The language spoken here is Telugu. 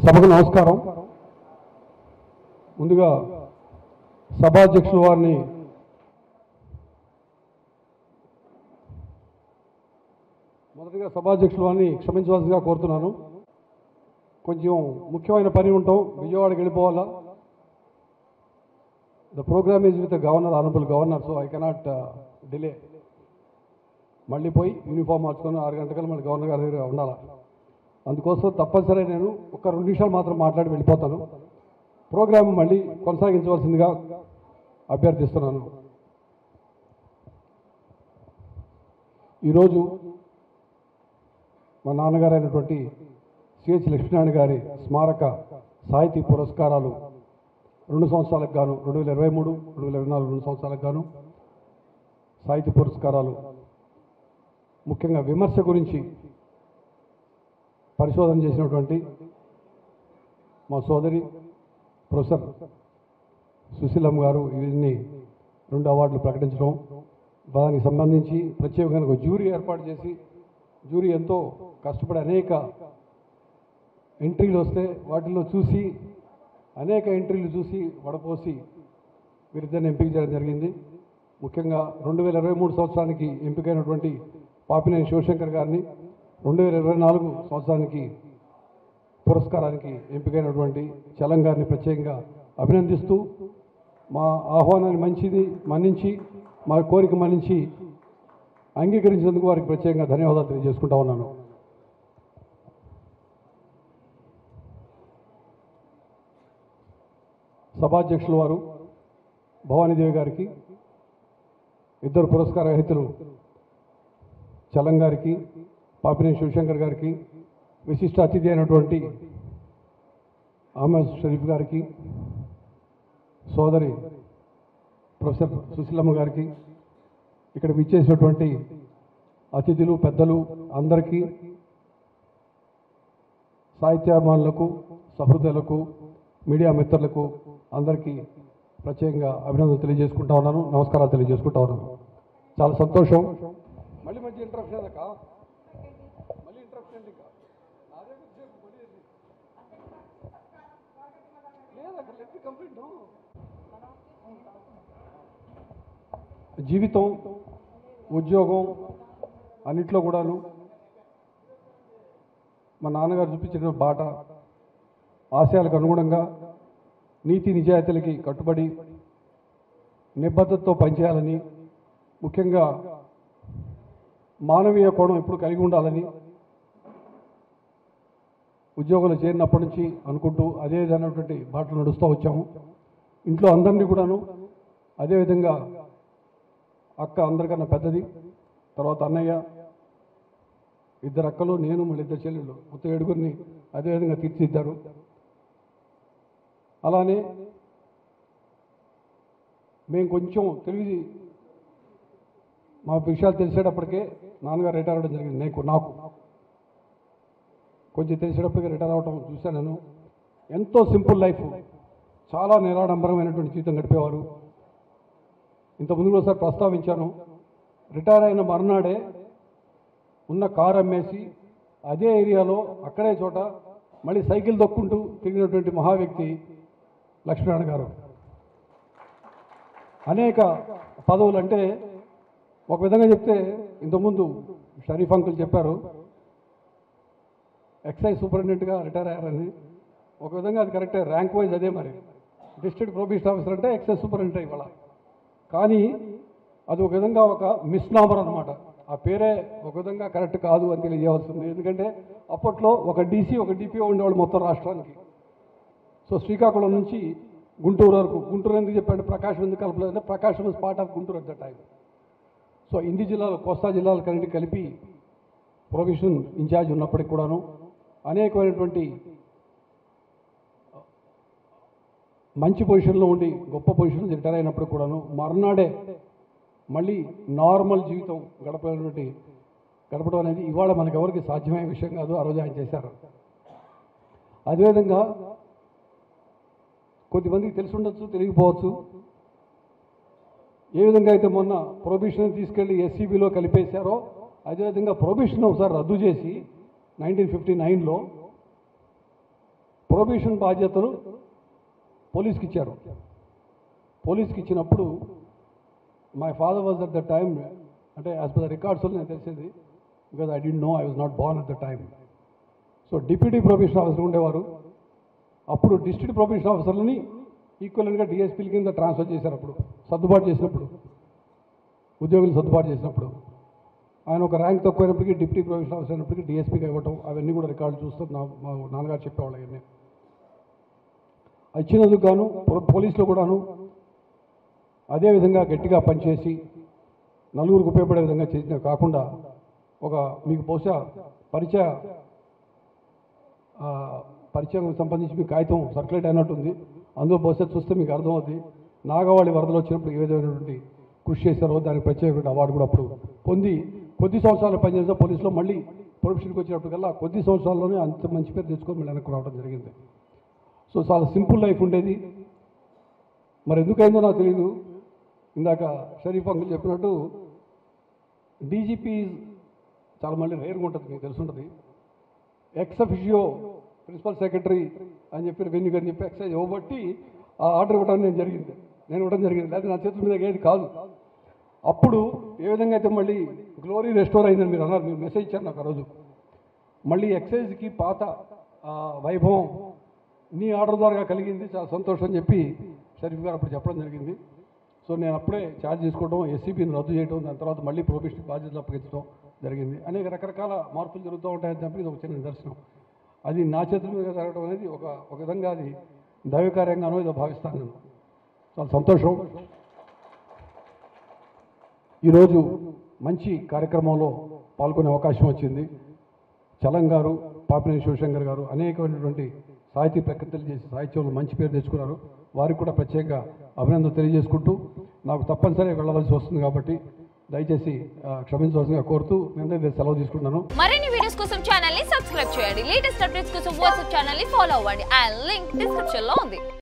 సభకు నమస్కారం ముందుగా సభాధ్యక్షుల వారిని మొదటిగా సభాధ్యక్షుల వారిని క్షమించవలసిందిగా కోరుతున్నాను కొంచెం ముఖ్యమైన పని ఉంటాం విజయవాడకి వెళ్ళిపోవాలా the program is with governor honourable governor so I cannot delay మళ్ళీ పోయి యూనిఫామ్ మార్చుకొని ఆరు గంటకల్లా మళ్ళీ గవర్నర్ గారి దగ్గర ఉండాలి అందుకోసం తప్పనిసరి నేను ఒక రెండు నిమిషాలు మాత్రం మాట్లాడి వెళ్ళిపోతాను ప్రోగ్రామ్ మళ్ళీ కొనసాగించవలసిందిగా అభ్యర్థిస్తున్నాను ఈరోజు మా నాన్నగారు అయినటువంటి సిహెచ్ లక్ష్మీనారాయణ గారి స్మారక సాహితీ పురస్కారాలు రెండు సంవత్సరాలకు గాను రెండు వేల ఇరవై మూడు రెండు వేల ఇరవై నాలుగు రెండు సంవత్సరాలకు గాను సాహిత్య పురస్కారాలు ముఖ్యంగా విమర్శ గురించి పరిశోధన చేసినటువంటి మా సోదరి ప్రొఫెసర్ సుశీలమ్మ గారు ఇవన్నీ రెండు అవార్డులు ప్రకటించడం దానికి సంబంధించి ప్రత్యేకంగా ఒక జ్యూరీ ఏర్పాటు చేసి జ్యూరీ ఎంతో కష్టపడి అనేక ఎంట్రీలు వస్తే వాటిల్లో చూసి అనేక ఎంట్రీలు చూసి వడపోసి వీరిద్దరిని ఎంపిక చేయడం జరిగింది ముఖ్యంగా రెండు వేల ఇరవై మూడు సంవత్సరానికి ఎంపికైనటువంటి పాపినేని శివశంకర్ గారిని రెండు వేల ఇరవై నాలుగు సంవత్సరానికి పురస్కారానికి ఎంపికైనటువంటి చలం గారిని ప్రత్యేకంగా అభినందిస్తూ మా ఆహ్వానాన్ని మంచిది మన్నించి మా కోరిక మన్నించి అంగీకరించినందుకు వారికి ప్రత్యేకంగా ధన్యవాదాలు తెలియజేసుకుంటా ఉన్నాను సభాధ్యక్షుల వారు భవానీదేవి గారికి ఇద్దరు పురస్కార రహితులు చలం గారికి పాపినేని శివశంకర్ గారికి విశిష్ట అతిథి అయినటువంటి అహ్మద్ షరీఫ్ గారికి సోదరి ప్రొఫెసర్ సుశీలమ్మ గారికి ఇక్కడ విచ్చేసినటువంటి అతిథులు పెద్దలు అందరికీ సాహిత్యాభిమానులకు సహృదయులకు మీడియా మిత్రులకు అందరికీ ప్రత్యేకంగా అభినందనలు తెలియజేసుకుంటా ఉన్నాను నమస్కారాలు తెలియజేసుకుంటా ఉన్నాను చాలా సంతోషం మళ్ళీ మంచి ఇంటరప్షన్ అక్క మళ్ళీ ఇంటరప్షన్ ఇంకా నాదే కొద్దిసేపు మళ్ళీ ఇది. లేదక్క లెట్ మీ కంప్లీట్ నో జీవితం ఉద్యోగం అన్నిట్లో కూడాను మా నాన్నగారు చూపించిన బాట ఆశయాలకు అనుగుణంగా నీతి నిజాయితీలకి కట్టుబడి నిబద్ధతతో పనిచేయాలని ముఖ్యంగా మానవీయ కోణం ఎప్పుడు కలిగి ఉండాలని ఉద్యోగంలో చేరినప్పటి నుంచి అనుకుంటూ అదే విధమైనటువంటి బాటలు నడుస్తూ వచ్చాము ఇంట్లో అందరినీ కూడాను అదేవిధంగా అక్క అందరికన్నా పెద్దది తర్వాత అన్నయ్య ఇద్దరు అక్కలు నేను మళ్ళీ ఇద్దరు చెల్లెళ్ళు మొత్తం ఏడుగురిని అదేవిధంగా తీర్చిదిద్దారు అలానే మేము కొంచెం తెలివి మా విషయాలు తెలిసేటప్పటికే నాన్నగారు రిటైర్ అవ్వడం జరిగింది నాకు నాకు కొంచెం తెలిసేటప్పటికే రిటైర్ అవ్వడం చూశాను నేను ఎంతో సింపుల్ లైఫ్ చాలా నిరాడంబరమైనటువంటి జీవితం గడిపేవారు ఇంతకుముందు కూడా ఒకసారి ప్రస్తావించాను రిటైర్ అయిన మర్నాడే ఉన్న కారు అమ్మేసి అదే ఏరియాలో అక్కడే చోట మళ్ళీ సైకిల్ దొక్కుంటూ తిరిగినటువంటి మహా వ్యక్తి లక్ష్మీనారాయణ గారు అనేక పదవులు అంటే ఒక విధంగా చెప్తే ఇంతకుముందు షరీఫ్ అంకుల్ చెప్పారు ఎక్సైజ్ సూపరింటెండెంట్గా రిటైర్ అయ్యారని ఒక విధంగా అది కరెక్టే ర్యాంక్ వైజ్ అదే మరి డిస్ట్రిక్ట్ ప్రొబిషన్ ఆఫీసర్ అంటే ఎక్సైజ్ సూపరింటెండెంట్ ఇవాళ కానీ అది ఒక విధంగా ఒక మిస్నామర్ అనమాట ఆ పేరే ఒక విధంగా కరెక్ట్ కాదు అని తెలియజేయవలసింది ఎందుకంటే అప్పట్లో ఒక డీసీ ఒక డిపిఓ ఉండేవాళ్ళు మొత్తం రాష్ట్రానికి సో శ్రీకాకుళం నుంచి గుంటూరు వరకు గుంటూరు ఎందుకు చెప్పాడు ప్రకాశం ఎందుకు కలపలేదంటే Prakasam is part of Guntur at the time so ఇన్ని జిల్లాలు కోస్తా జిల్లాలు కన్నిటి కలిపి ప్రొవిషన్ ఇన్ఛార్జ్ ఉన్నప్పటికి కూడాను అనేకమైనటువంటి మంచి పొజిషన్లో ఉండి గొప్ప పొజిషన్లో రిటైర్ అయినప్పుడు కూడాను మర్నాడే మళ్ళీ నార్మల్ జీవితం గడపటువంటి గడపడం అనేది ఇవాళ మనకి ఎవరికి సాధ్యమయ్యే విషయం కాదు ఆ రోజు ఆయన చేశారు అదేవిధంగా కొద్దిమందికి తెలిసి ఉండొచ్చు తెలియకపోవచ్చు ఏ విధంగా అయితే మొన్న ప్రొబిషన్ తీసుకెళ్లి ఎస్సీబీలో కలిపేశారో అదేవిధంగా ప్రొబిషన్ ఒకసారి రద్దు చేసి నైన్టీన్ ఫిఫ్టీ నైన్లో ప్రొబేషన్ బాధ్యతలు పోలీస్కి ఇచ్చారు పోలీస్కి ఇచ్చినప్పుడు my father was at the time అంటే యాజ్ పర్ ద రికార్డ్స్ నేను తెలిసేది because I do know I was not born at the time so deputy probation officer ఉండేవారు అప్పుడు డిస్ట్రిక్ట్ ప్రొబేషన్ ఆఫీసర్లని ఈక్వల్గా డిఎస్పీల కింద ట్రాన్స్ఫర్ చేశారు అప్పుడు సర్దుబాటు చేసినప్పుడు ఉద్యోగులు సర్దుబాటు చేసినప్పుడు ఆయన ఒక ర్యాంక్ తక్కువైనప్పటికీ డిప్యూటీ ప్రొబేషన్ ఆఫీసర్ అయినప్పటికీ డిఎస్పీగా ఇవ్వటం అవన్నీ కూడా రికార్డు చూస్తూ నా మా నాన్నగారు చెప్పేవాళ్ళు అవన్నీ ఇచ్చినందుకు గాను పో- పోలీసులు కూడాను అదేవిధంగా గట్టిగా పనిచేసి నలుగురికి ఉపయోగపడే విధంగా చేసిన కాకుండా ఒక మీకు బహుశా పరిచయ ఆ, పరిచయం సంబంధించి మీకు కాగితం సర్క్యులేట్ అయినట్టుంది అందులో బహుశా చూస్తే మీకు అర్థమవుతుంది నాగవాళి వరదలు వచ్చినప్పుడు ఏ విధమైనటువంటి కృషి చేశారో దానికి ప్రత్యేకమైన అవార్డు కూడా అప్పుడు పొంది కొద్ది సంవత్సరాలు పనిచేసిన పోలీసులో మళ్ళీ ప్రొఫెషన్కి వచ్చినప్పటికల్లా కొద్ది సంవత్సరాల్లోనే అంత మంచి పేరు తెచ్చుకొని మళ్ళీ వెనక్కి రావడం జరిగింది సో చాలా సింపుల్ లైఫ్ ఉండేది మరి ఎందుకైందో నాకు తెలియదు ఇందాక షరీఫ్ అంకుల్ చెప్పినట్టు డీజీపీ చాలా మళ్ళీ రేరుగా ఉంటుంది మీకు తెలుసుంటుంది ఎక్స్ అఫిషియో ప్రిన్సిపల్ సెక్రటరీ అని చెప్పి రెవెన్యూ గారు చెప్పి ఎక్సైజ్ ఇవ్వబట్టి ఆ ఆర్డర్ ఇవ్వడం నేను జరిగింది నేను ఇవ్వడం జరిగింది లేదా నా చేతుల మీద ఏది కాదు అప్పుడు ఏ విధంగా అయితే మళ్ళీ గ్లోరీ రెస్టోర్ అయిందని మీరు అన్నారు మీరు మెసేజ్ ఇచ్చారు నాకు ఆ రోజు మళ్ళీ ఎక్సైజ్కి పాత ఆ, వైభవం నీ ఆర్డర్ ద్వారా కలిగింది చాలా సంతోషం అని చెప్పి షరీఫ్ గారు అప్పుడు చెప్పడం జరిగింది సో నేను అప్పుడే ఛార్జ్ తీసుకోవడం ఎస్సీబీని రద్దు చేయడం దాని తర్వాత మళ్ళీ ప్రొబిషన్ బాధ్యతలు అప్పగించడం జరిగింది అనేక రకరకాల మార్పులు జరుగుతూ ఉంటాయని చెప్పి ఇది ఒక చిన్న నిదర్శనం అది నా చేతుల మీద జరగడం అనేది ఒక ఒక విధంగా అది దైవకార్యంగానో ఏదో భావిస్తాను నేను చాలా సంతోషం ఈరోజు మంచి కార్యక్రమంలో పాల్గొనే అవకాశం వచ్చింది చలం గారు పాపినేని శివశంకర్ గారు అనేకమైనటువంటి సాహితీ ప్రకృతులు చేసి సాహిత్యంలో మంచి పేరు తెచ్చుకున్నారు వారికి కూడా ప్రత్యేకంగా అభినందన తెలియజేసుకుంటూ నాకు తప్పనిసరిగా వెళ్ళవలసి వస్తుంది కాబట్టి దయచేసి ఆ, క్షమించవలసిందిగా కోరుతూ నేను సెలవు తీసుకుంటున్నాను మరిన్ని వీడియోస్ కోసం ఛానల్ ని సబ్స్క్రైబ్ చేయండి లేటెస్ట్ అప్డేట్స్ కోసం వాట్సాప్ ఛానల్ ని ఫాలో అవ్వండి అండ్ లింక్ డిస్క్రిప్షన్ లో ఉంది